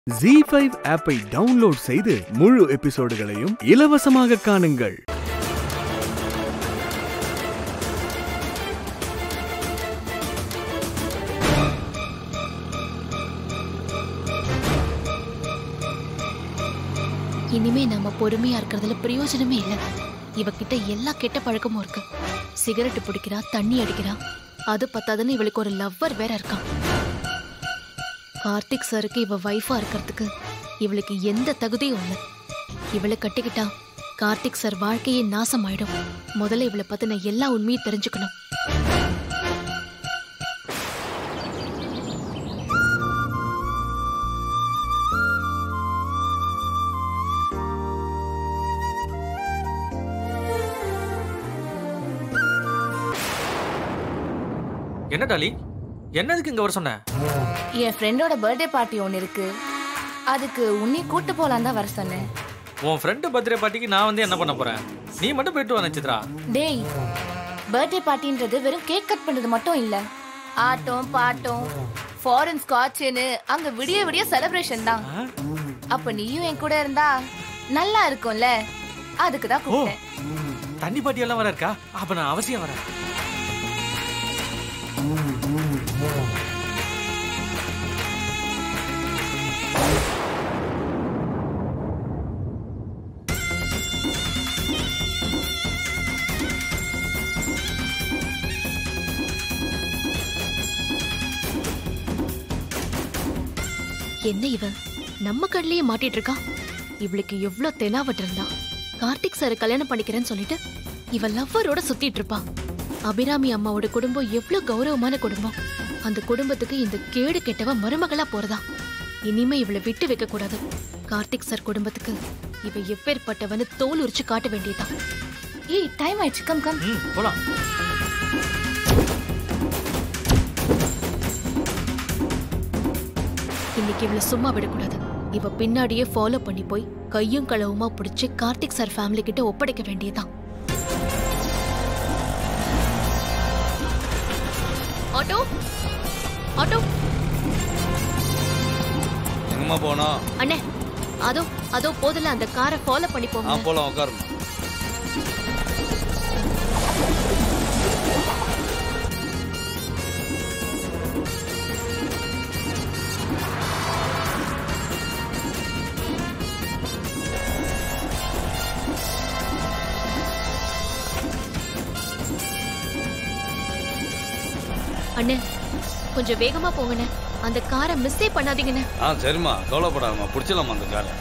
G five ஆப்பை download செய்து முழு எபிசோடுகளையும் இலவசமாக காணுங்கள் இனிமே நம்ம பொறுமையா இருக்கிறதுல பிரயோஜனமே இல்ல இவகிட்ட எல்லா கெட்ட பழக்கமும் இருக்கு சிகரெட் பிடிக்கிறா தண்ணி அடிக்கிறா அது பத்தாதுன்னு இவளுக்கு ஒரு லவ்வர் வேற இருக்கான் கார்த்திக் சாருக்கு இவ வைஃபா இருக்கிறதுக்கு இவளுக்கு எந்த தகுதியும் இல்லை இவளை கட்டிக்கிட்டா கார்த்திக் சார் வாழ்க்கையே நாசமாயிடும் முதல்ல இவளை பத்தின எல்லா உண்மையும் தெரிஞ்சுக்கணும் என்ன டாலி என்னதுக்கு இங்க வர சொன்ன என் ஃப்ரெண்டோட பர்த்டே பார்ட்டி ஒன்று இருக்கு அதுக்கு உன்னை கூட்டு போலாம் தான் வர சொன்னேன் உன் ஃப்ரெண்டு பர்த்டே பார்ட்டிக்கு நான் வந்து என்ன பண்ண போறேன் நீ மட்டும் போயிட்டு வா நட்சத்திரா டேய் பர்த்டே பார்ட்டின்றது வெறும் கேக் கட் பண்றது மட்டும் இல்ல ஆட்டம் பாட்டம் ஃபாரின் ஸ்காட்ச்னு அங்க விடிய விடிய செலிப்ரேஷன் தான் ஆ? அப்ப நீயும் என் கூட இருந்தா நல்லா இருக்கும்ல அதுக்கு தான் ஓ கூப்பிட்டேன் தண்ணி பாட்டி எல்லாம் வர இருக்கா அப்ப நான் அவசியம் வரேன் என்ன இவ நம்ம கண்ணிலேயே மாட்டிட்டு இருக்கா இவளுக்கு எவ்வளவு தெனாவட்டு இருந்தா கார்த்திக் சார் கல்யாணம் பண்ணிக்கிறேன்னு சொல்லிட்டு இவ லவ்வரோட சுத்திட்டு இருப்பா அபிராமி அம்மாவோட குடும்பம் எவ்வளவு கௌரவமான குடும்பம் அந்த குடும்பத்துக்கு இந்த கேடு கெட்டவ மருமகளா போறதா இனிமே இவளை விட்டு வைக்க கூடாது கார்த்திக் சார் குடும்பத்துக்கு இவ எப்பேற்பட்டவன்னு தோல் உரிச்சு காட்ட வேண்டியதான் ஏய் டைம் ஆயிடுச்சு கம் கம் ம் போலாம் இன்னைக்கு இவளை சும்மா விடக்கூடாது இவ பின்னாடியே ஃபாலோ பண்ணி போய் கையும் களவுமா பிடிச்சு கார்த்திக் சார் ஃபேமிலி கிட்ட ஒப்படைக்க வேண்டியதான் ஆட்டோ ஆட்டோ எங்கம்மா போனோம் அண்ணே அதோ அதோ போதில்ல அந்த காரை ஃபாலோ பண்ணி ஆ போங்க போலாம் உட்காருமா அண்ணே கொஞ்சம் வேகமா போங்கண்ணே அந்த காரை மிஸ்ஸே பண்ணாதீங்கண்ணே ஆ சரிம்மா கவலைப்படாதம்மா பிடிச்சலாமா அந்த காலை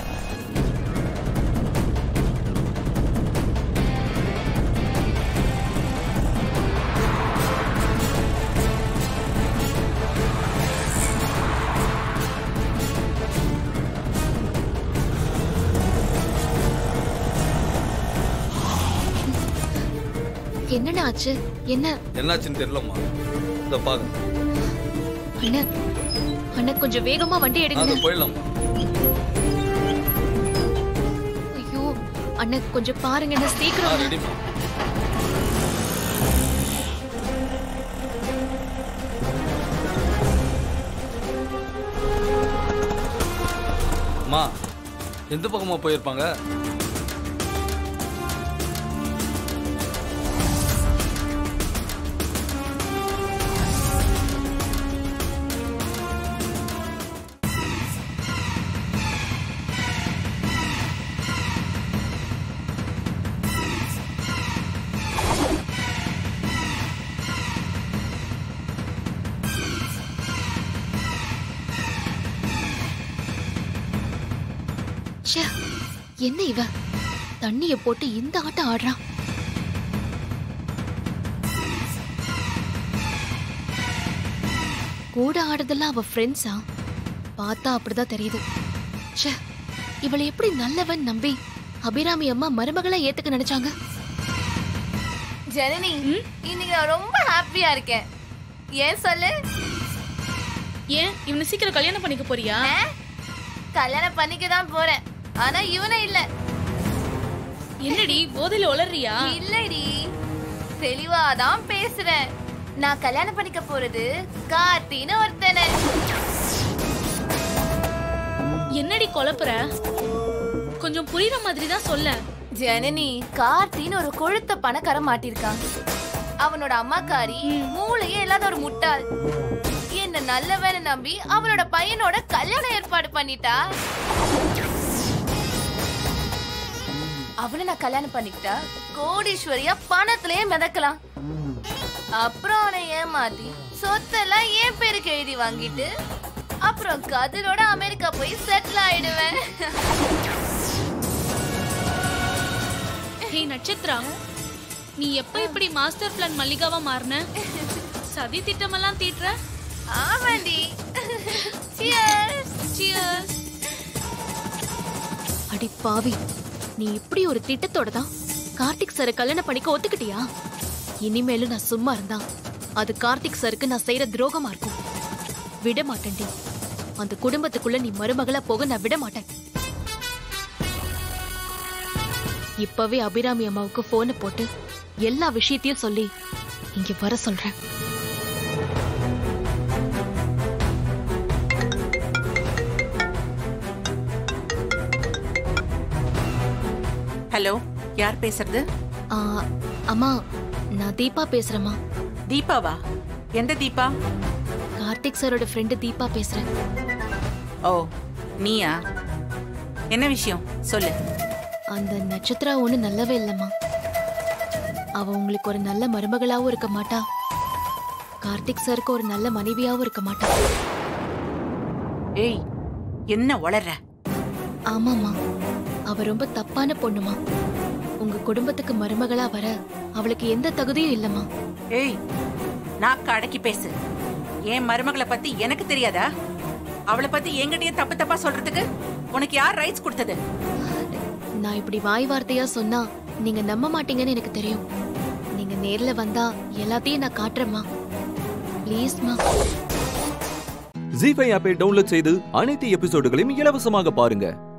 என்னண்ணே ஆச்சு என்ன என்னாச்சுன்னு தெரியலம்மா இந்த பாரு அண்ணே அண்ணே கொஞ்சம் வேகமா வண்டி அது எடுங்க போயிடலாம்மா ஐயோ அண்ணே கொஞ்சம் பாருங்க என்ன ஆ சீக்கிரம் ரெடிம்மா அம்மா எந்த பக்கமா போயிருப்பாங்க ச்சே, என்ன இவ தண்ணிய போட்டு இந்த ஆட்டம் ஆடுறான் கூட ஆடுறதெல்லாம் அவ ஃப்ரெண்ட்ஸா பார்த்தா அப்படிதான் தெரியுது ச்சே இவளை எப்படி நல்லவன் நம்பி அபிராமி அம்மா மருமகளா ஏத்துக்க நினைச்சாங்க ஜனனி இன்னைக்கு நான் ரொம்ப ஹாப்பியா இருக்கேன் ஏன் சொல்லு ஏன் இவனை சீக்கிரம் கல்யாணம் பண்ணிக்க போறியா ஆ? கல்யாணம் பண்ணிக்க தான் போறேன் ஆனா இவனை இல்ல என்னடி போதையில உளறியா இல்லடி தெளிவாதான் பேசுறேன் நான் கல்யாணம் பண்ணிக்க போறது கார்த்தின்னு ஒருத்தனை என்னடி குழப்புற கொஞ்சம் புரியுற மாதிரி தான் சொல்ல ஜனனி கார்த்தின்னு ஒரு கொழுத்த பணக்காரன் மாட்டிருக்கான் அவனோட அம்மாக்காரி மூளையே இல்லாத ஒரு முட்டாள் என்ன நல்லவன்னு நம்பி அவனோட பையனோட கல்யாண ஏற்பாடு பண்ணிட்டா அவனை நான் கல்யாணம் பண்ணிக்கிட்டா கோடீஸ்வரியா பணத்திலேயே மிதக்கலாம் அப்புறம் அவனை ஏமாத்தி சொத்தெல்லாம் என் பேருக்கு எழுதி வாங்கிட்டு அப்புறம் கதிரோட அமெரிக்கா போய் செட்டில் ஆயிடுவேன் ஹே நட்சத்ரா நீ எப்ப இப்படி மாஸ்டர் பிளான் மல்லிகாவா மாறின சதி திட்டமெல்லாம் தீட்டுற ஆமாண்டி சியர்ஸ் Cheers. அடி பாவி நீ இப்படி ஒரு திட்டத்தோட தான் கார்த்திக் சாரை கல்யாணம் பண்ணிக்க ஒத்துக்கிட்டியா இனிமேலும் நான் சும்மா இருந்தா அது கார்த்திக் சாருக்கு நான் செய்யற துரோகமா இருக்கும் விட மாட்டேன்டி அந்த குடும்பத்துக்குள்ள நீ மருமகளா போக நான் விட மாட்டேன் இப்பவே அபிராமி அம்மாவுக்கு போனை போட்டு எல்லா விஷயத்தையும் சொல்லி இங்க வர சொல்றேன் ஹலோ யார் பேசுறது ஆ, அம்மா நான் தீபா பேசுறேம்மா தீபாவா எந்த தீபா கார்த்திக் சாரோட ஃப்ரெண்டு தீபா பேசுறேன் ஓ நீயா என்ன விஷயம் சொல்லு அந்த நட்சத்திரா ஒண்ணு நல்லவே இல்லம்மா அவ உங்களுக்கு ஒரு நல்ல மருமகளாவும் இருக்க மாட்டா கார்த்திக் சாருக்கு ஒரு நல்ல மனைவியாவும் இருக்க மாட்டா ஏய் என்ன வளர்ற ஆமாம்மா அவ ரொம்ப தப்பான பொண்ணுமா உங்க குடும்பத்துக்கு மருமகளா வர அவளுக்கு எந்த தகுதியும் இல்லம்மா ஏய் நாக்க அடக்கி பேசு என் மருமகளை பத்தி எனக்கு தெரியாதா அவளை பத்தி என்கிட்டயே தப்பு தப்பா சொல்றதுக்கு உனக்கு யார் ரைட்ஸ் கொடுத்தது நான் இப்படி வாய் வார்த்தையா சொன்னா நீங்க நம்ப மாட்டீங்கன்னு எனக்கு தெரியும் நீங்க நேர்ல வந்தா எல்லாத்தையும் நான் காட்டுறேம்மா ப்ளீஸ்மா ஜி ஃபைவ் ஆப்பை டவுன்லோட் செய்து அனைத்து எபிசோடுகளையும் இலவசமாக பாருங்க